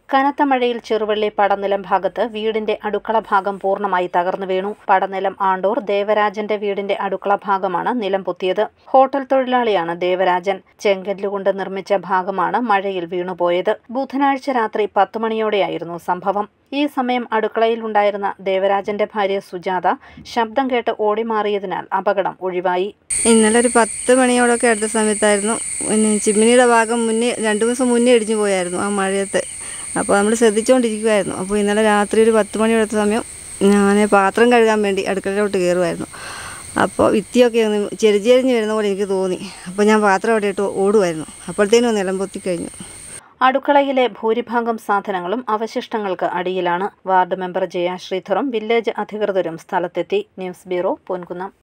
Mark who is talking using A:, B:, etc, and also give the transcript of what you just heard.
A: കനത്ത മഴയിൽ ചെറുവള്ളി പടനിലം ഭാഗത്ത് വീടിന്റെ അടുക്കള ഭാഗം പൂർണ്ണമായി തകർന്നു വീണു പടനിലം ആണ്ടൂർ ദേവരാജന്റെ വീടിന്റെ അടുക്കള ഭാഗമാണ് നിലം പൊത്തിയത് ഹോട്ടൽ തൊഴിലാളിയാണ് ദേവരാജൻ ചെങ്കല്ലുകൊണ്ട് നിർമ്മിച്ച ഭാഗമാണ് മഴയിൽ വീണുപോയത് ബുധനാഴ്ച രാത്രി പത്തു മണിയോടെയായിരുന്നു സംഭവം ഈ സമയം അടുക്കളയിൽ ഉണ്ടായിരുന്ന ദേവരാജന്റെ ഭാര്യ സുജാത ശബ്ദം കേട്ട് ഓടിമാറിയതിനാൽ അപകടം ഒഴിവായി
B: ഇന്നലെ ഒരു പത്ത് മണിയോടൊക്കെ അടുത്ത സമയത്തായിരുന്നു പിന്നെ ചിമ്മിനിയുടെ ഭാഗം മുന്നേ രണ്ട് ദിവസം മുന്നേ ഇടിഞ്ഞു പോയായിരുന്നു ആ മഴയത്ത് അപ്പോൾ നമ്മൾ ശ്രദ്ധിച്ചുകൊണ്ടിരിക്കുമായിരുന്നു അപ്പോൾ ഇന്നലെ രാത്രി ഒരു പത്ത് മണിയോടെ അടുത്ത സമയം ഞാൻ പാത്രം കഴുകാൻ വേണ്ടി അടുക്കളയിലോട്ട് കയറുമായിരുന്നു അപ്പോൾ വിത്തിയൊക്കെ ഒന്ന് ചെരിഞ്ഞെരിഞ്ഞ് വരുന്ന പോലെ എനിക്ക് തോന്നി അപ്പോൾ ഞാൻ പാത്രം അവിടെ ഇട്ട് ഓടുമായിരുന്നു അപ്പോഴത്തേനും നിലം പൊത്തി കഴിഞ്ഞു
A: അടുക്കളയിലെ ഭൂരിഭാഗം സാധനങ്ങളും അവശിഷ്ടങ്ങൾക്ക് അടിയിലാണ് വാർഡ് മെമ്പർ ജയ ശ്രീധറും വില്ലേജ് അധികൃതരും സ്ഥലത്തെത്തി ന്യൂസ് ബ്യൂറോ പൊൻകുന്നം